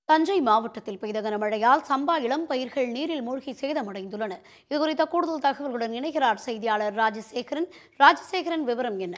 தஞ்சை மாவட்டத்தில் பெய்த கனமழையால் சம்பா இளம் பயிர்கள் நீரில் மூழ்கி சேதமடைந்துள்ளன இதுகுறித்த கூடுதல் தகவல்களுடன் இணைகிறார் செய்தியாளர் ராஜசேகரன் ராஜசேகரன் விவரம் என்ன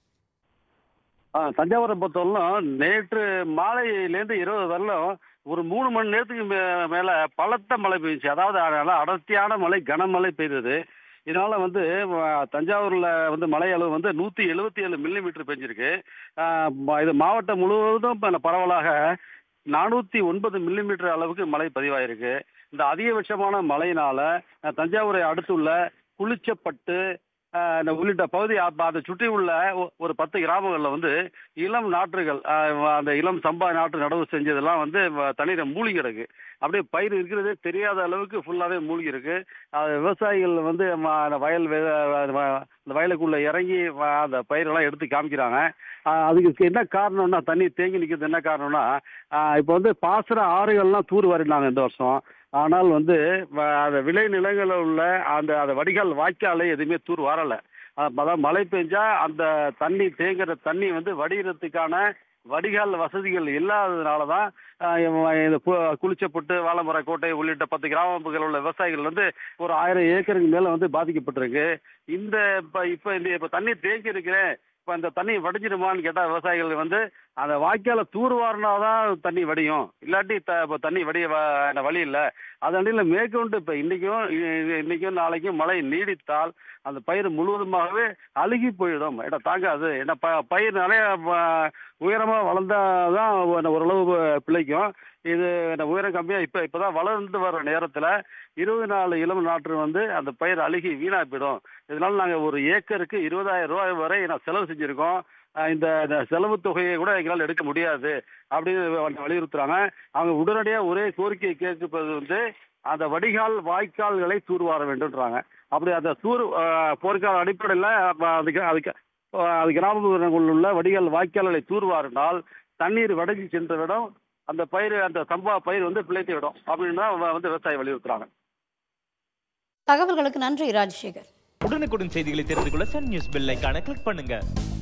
ஆ, தஞ்சாவூரை பொறுத்தவரையிலும் நேற்று மாலையிலேருந்து இருபது வரலும் ஒரு மூணு மணி நேரத்துக்கு மே- மேல பலத்த மழை பெய்ஞ்சுச்சு அதாவது அதனால அடர்த்தியான மழை கனமழை பெய்தது இதனால வந்து வ- தஞ்சாவூர்ல வந்து மழை அளவு வந்து நூத்தி எழுபத்தி ஏழு மில்லிமீட்டர் பெஞ்சிருக்கு ஆ, ம- இது மாவட்டம் முழுவதும் இப்ப பரவலாக நானூத்தி ஒன்பது மில்லிமீட்டர் அளவுக்கு மழை பதிவாயிருக்கு இந்த அதிகபட்சமான மழையினால அஹ், தஞ்சாவூரை அடுத்துள்ள குளிச்சப்பட்டு அஹ், இந்த உள்ளிட்ட பகுதி அப்ப அதை சுற்றி உள்ள ஒ- ஒரு பத்து கிராமங்களில் வந்து இளம் நாற்றுகள் அஹ், அந்த இளம் சம்பா நாற்று நடவு செஞ்சதெல்லாம் வந்து வ- தண்ணீரை மூழ்கி கிடக்கு அப்படியே பயிர் இருக்கிறதே தெரியாத அளவுக்கு ஃபுல்லாகவே மூழ்கி இருக்கு அது விவசாயிகள் வந்து ம- அந்த வயல் வே- வ- அந்த வயலுக்குள்ள இறங்கி வ- அந்த பயிரெல்லாம் எடுத்து காமிக்கிறாங்க அஹ், அதுக்கு என்ன காரணம்னா தண்ணி தேங்கி நிற்கிறது என்ன காரணம்னா இப்போ வந்து பாசன ஆறுகள்லாம் தூர் வரினாங்க இந்த வருஷம் ஆனால் வந்து வ- அந்த விளை நிலங்களில் உள்ள அந்த அந்த வடிகால் வாய்க்காலே எதுவுமே தூர் வரலை அதாவது மழை பெஞ்சா அந்த தண்ணி தேங்குற தண்ணி வந்து வடிகிறதுக்கான வடிகால் வசதிகள் இல்லாததுனால தான் ஆஹ், இவ- இந்த கு- குளிச்சப்பட்டு வாழமர கோட்டை உள்ளிட்ட பத்து கிராமப்புகள் உள்ள விவசாயிகள் வந்து ஒரு ஆயிரம் ஏக்கருக்கு மேல வந்து பாதிக்கப்பட்டிருக்கு இந்த இப்ப இப்ப இந்த இப்ப தண்ணி தேங்கி இருக்கிறேன் இப்ப இந்த தண்ணி வடிஞ்சிருமான்னு கேட்டா விவசாயிகள் வந்து அந்த வாய்க்கால தூர்வாரினாதான் தண்ணி வடியும் இல்லாட்டி த- இப்ப தண்ணி வடிய வ- வழி இல்லை அதனால மேற்கொண்டு இப்ப இன்னைக்கும் இ- இன்னைக்கும் நாளைக்கும் மழை நீடித்தால் அந்த பயிர் முழுவதுமாகவே அழுகி போயிடும் ஏன்னா தாங்காது ஏன்னா ப பயிர் நிறைய வ- உயரமா வளர்ந்தாதான் ஒரு- ஓரளவு பிழைக்கும் இது இந்த உயரம் கம்மியா இப்ப இப்பதான் வளர்ந்து வர்ற நேரத்துல இருபது நாலு இளம் நாற்று வந்து அந்த பயிர் அழுகி வீணா போயிடும் இதனால நாங்க ஒரு ஏக்கருக்கு இருபதாயிரம் ரூபாய் வரை நான் செலவு செஞ்சிருக்கோம் அஹ் இந்த இந்த செலவு தொகையை கூட எங்களால் எடுக்க முடியாது அப்படின்னு வ- வலியுறுத்துறாங்க அவங்க உடனடியாக ஒரே கோரிக்கையை கேட்பது வந்து அந்த வடிகால் வாய்க்கால்களை தூர்வார வேண்டும்ன்றாங்க அப்படி அந்த தூர் அஹ், போர்க்கால அடிப்படையில் அதுக்கு அதுக்கு அஹ், அது கிராமப்புறங்களில் உள்ள வடிகால் வாய்க்கால்களை தூர்வாரினால் தண்ணீர் வடைஞ்சு சென்றவிடம் அந்த பயிர் அந்த சம்பா பயிர் வந்து பிழைத்து விடும் அப்படின்னு தான் வ- வந்து விவசாயி வலியுறுத்துறாங்க தகவல்களுக்கு நன்றி ராஜசேகர் உடனுக்குடன் செய்திகளை தெரிந்து கொள்ள சன் நியூஸ் பெல் ஐகானை கிளிக் பண்ணுங்க